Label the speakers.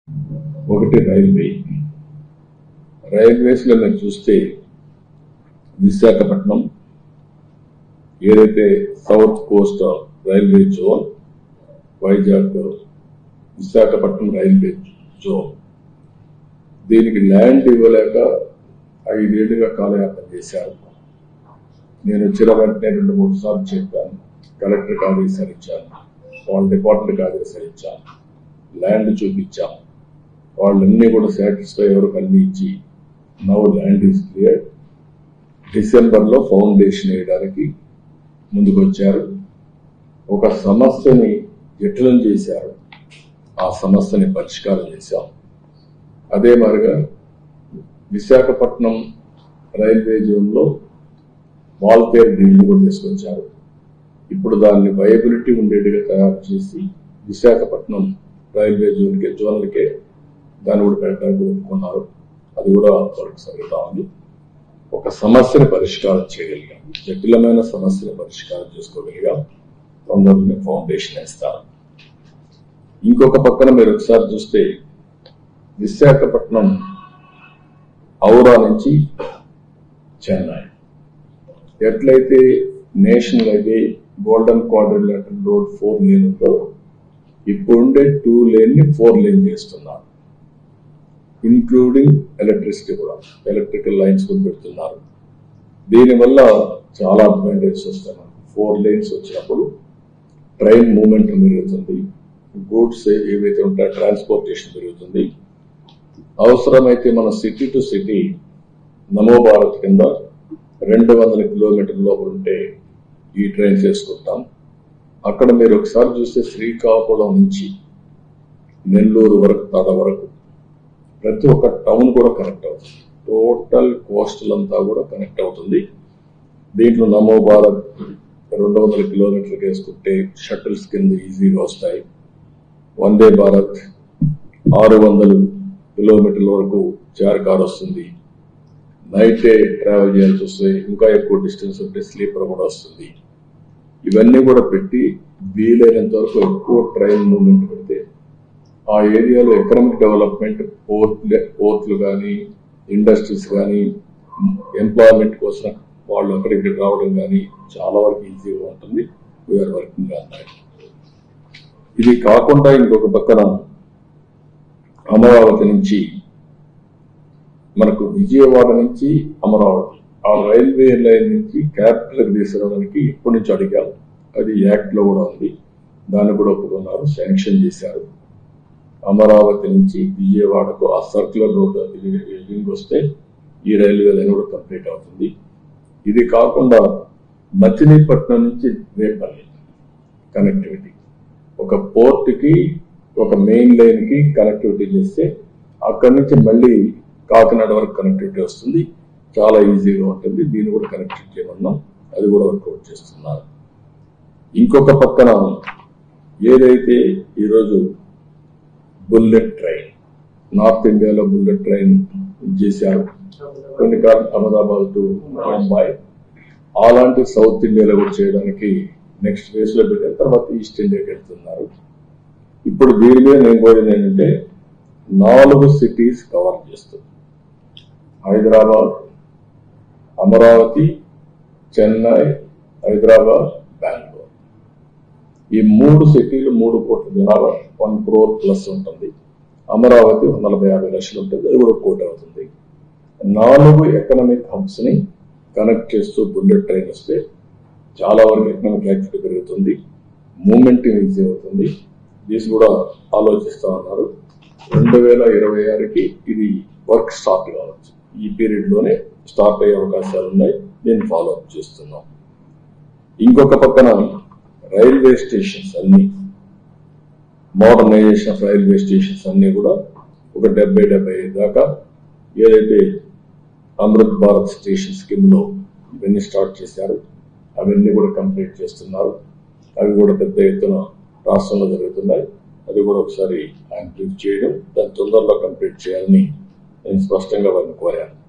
Speaker 1: ఒకటి railway railways లో మీరు చూస్తే విశాఖపట్నం ఏదైతే south coast railway zone Vizag Visakhapatnam railway zone దీనికి ల్యాండ్ ఇవ్వలేక ఐదేళ్లుగా కాలయాపన చేశారు నేను వచ్చిన వెంటనే రెండు మూడు సార్లు చెప్పాను కలెక్టర్కి ఆదేశాలు ఇచ్చాను వాళ్ళ డిపార్ట్మెంట్కి ఆదేశాలు ఇచ్చాను ల్యాండ్ చూపించాం వాళ్ళన్నీ కూడా సాటిస్ఫై ఎవరికి అన్ని ఇచ్చి now land is clear December లో ఫౌండేషన్ వేయడానికి ముందుకు వచ్చారు ఒక సమస్యని జటిలం చేశారు ఆ సమస్యని పరిష్కారం చేశాం అదే మాదిరిగా విశాఖపట్నం రైల్వే జోన్ లో వాల్పేర్ డీల్ కూడా తీసుకొచ్చారు ఇప్పుడు దాన్ని వయబిలిటీ ఉండేట్టుగా తయారు చేసి విశాఖపట్నం రైల్వే జోన్కే జోన్లకే దాన్ని కూడా పెట్టడానికి ఒప్పుకున్నారు అది కూడా వర్క్ జరుగుతా ఉంది ఒక సమస్యను పరిష్కారం చేయగలిగాం జటిలమైన సమస్యను పరిష్కారం చేసుకోగలిగాం తొందరలోనే ఫౌండేషన్ వేస్తారు ఇంకొక పక్కన మీరు ఒకసారి చూస్తే విశాఖపట్నం ఔరా నుంచి చెన్నై ఎట్లయితే national highway golden quadrilateral road four lane ఉందో ఇప్పుడుండే టూ లేన్ ని ఫోర్ లేన్ చేస్తున్నారు ఇన్క్లూడింగ్ ఎలక్ట్రిసిటీ కూడా ఎలక్ట్రికల్ లైన్స్ కూడా పెడుతున్నారు దీనివల్ల చాలా అడ్వాంటేజెస్ వస్తాయి మనకు ఫోర్ లేన్స్ వచ్చినప్పుడు ట్రైన్ మూవ్మెంట్ పెరుగుతుంది గూడ్స్ ఏవైతే ఉంటాయో ట్రాన్స్పోర్టేషన్ పెరుగుతుంది అవసరమైతే మన సిటీ టు సిటీ నమో భారత్ కింద రెండు వందల కిలోమీటర్ల లోపల ఉంటే ఈ ట్రైన్ చేసుకుంటాం అక్కడ మీరు ఒకసారి చూస్తే శ్రీకాకుళం నుంచి నెల్లూరు వరకు తడ వరకు ప్రతి ఒక్క టౌన్ కూడా కనెక్ట్ అవుతుంది టోటల్ కోస్టల్ అంతా కూడా కనెక్ట్ అవుతుంది దీంట్లో నమో భారత్ రెండు వందల కిలోమీటర్లు వేసుకుంటే షటిల్స్ కింద ఈజీగా వస్తాయి వందే భారత్ ఆరు వందలు కిలోమీటర్ల వరకు చార్ కార్ వస్తుంది నైట్ ట్రావెల్ చేయాల్సి వస్తే ఇంకా ఎక్కువ డిస్టెన్స్ ఉంటే స్లీపర్ కూడా వస్తుంది ఇవన్నీ కూడా పెట్టి వీలైనంత వరకు ఎక్కువ ట్రైన్ మూవ్మెంట్ పెడితే ఆ ఏరియాలో ఎకనామిక్ డెవలప్మెంట్ పోర్ట్ పోర్ట్లు కానీ ఇండస్ట్రీస్ కానీ ఎంప్లాయ్మెంట్ కోసం వాళ్ళు అక్కడికి రావడం కానీ చాలా వరకు ఈజీగా ఉంటుంది వీఆర్ వర్కింగ్ ఆన్ దాట్ ఇది కాకుండా ఇంకొక పక్కన అమరావతి నుంచి మనకు విజయవాడ నుంచి అమరావతి ఆ రైల్వే లైన్ నుంచి క్యాపిటల్ తీసుకురావడానికి ఇప్పటి నుంచి అడిగాం అది యాక్ట్ లో కూడా ఉంది దాన్ని కూడా ఒప్పుకున్నారు శాంక్షన్ చేశారు అమరావతి నుంచి విజయవాడకు ఆ సర్క్యులర్ రోడ్ లింక్ వస్తే ఈ రైల్వే లైన్ కూడా కంప్లీట్ అవుతుంది ఇది కాకుండా మచిలీపట్నం నుంచి రేపల్లి కనెక్టివిటీ ఒక పోర్ట్ కి ఒక మెయిన్ లైన్ కి కనెక్టివిటీ చేస్తే అక్కడి నుంచి మళ్ళీ కాకినాడ వరకు కనెక్టివిటీ వస్తుంది చాలా ఈజీగా ఉంటుంది దీన్ని కూడా కనెక్ట్ చేయమన్నాం అది కూడా వర్కౌట్ చేస్తున్నారు ఇంకొక పక్కన ఏదైతే ఈరోజు బుల్లెట్ ట్రైన్ నార్త్ ఇండియాలో బుల్లెట్ ట్రైన్ చేశారు కొన్ని కాలం అహ్మదాబాద్ టు ముంబై అలాంటి సౌత్ ఇండియాలో కూడా చేయడానికి నెక్స్ట్ ఫేజ్ లో పెట్టిన తర్వాత ఈస్ట్ ఇండియాకి వెళ్తున్నారు ఇప్పుడు దీని మీద నేను కోరింది ఏంటంటే నాలుగు సిటీస్ కవర్ చేస్తుంది హైదరాబాద్ అమరావతి చెన్నై హైదరాబాద్ బెంగళూరు ఈ మూడు సిటీలు మూడు కోట్ల జనాభా వన్ క్రోర్ ప్లస్ ఉంటుంది అమరావతి ఒక నలభై యాభై లక్షలు ఉంటుంది అది కూడా కోటి అవుతుంది నాలుగు ఎకనామిక్ హబ్స్ ని కనెక్ట్ చేస్తూ బుల్లెట్ ట్రైన్ వస్తే చాలా వరకు ఎకనామిక్ యాక్టివిటీ పెరుగుతుంది మూమెంట్ ఈజీ అవుతుంది దీస్ కూడా ఆలోచిస్తా ఉన్నారు రెండు వేల ఇరవై ఆరుకి ఇది వర్క్ స్టార్ట్ కావచ్చు ఈ పీరియడ్ లోనే స్టార్ట్ అయ్యే అవకాశాలు ఉన్నాయి నేను ఫాలో అప్ చేస్తున్నాం ఇంకొక పక్కన రైల్వే స్టేషన్స్ అన్ని మోడర్నైజేషన్ ఆఫ్ రైల్వే స్టేషన్స్ అన్ని కూడా ఒక డెబ్బై డెబ్బై ఐదు దాకా ఏదైతే అమృత్ భారత్ స్టేషన్ స్కీమ్ లో ఇవన్నీ స్టార్ట్ చేశారు అవన్నీ కూడా కంప్లీట్ చేస్తున్నారు అవి కూడా పెద్ద ఎత్తున రాష్ట్రంలో జరుగుతున్నాయి అది కూడా ఒకసారి ఆయన బ్రీఫ్ చేయడం దాన్ని తొందరలో కంప్లీట్ చేయాలని నేను స్పష్టంగా వారిని కోరాను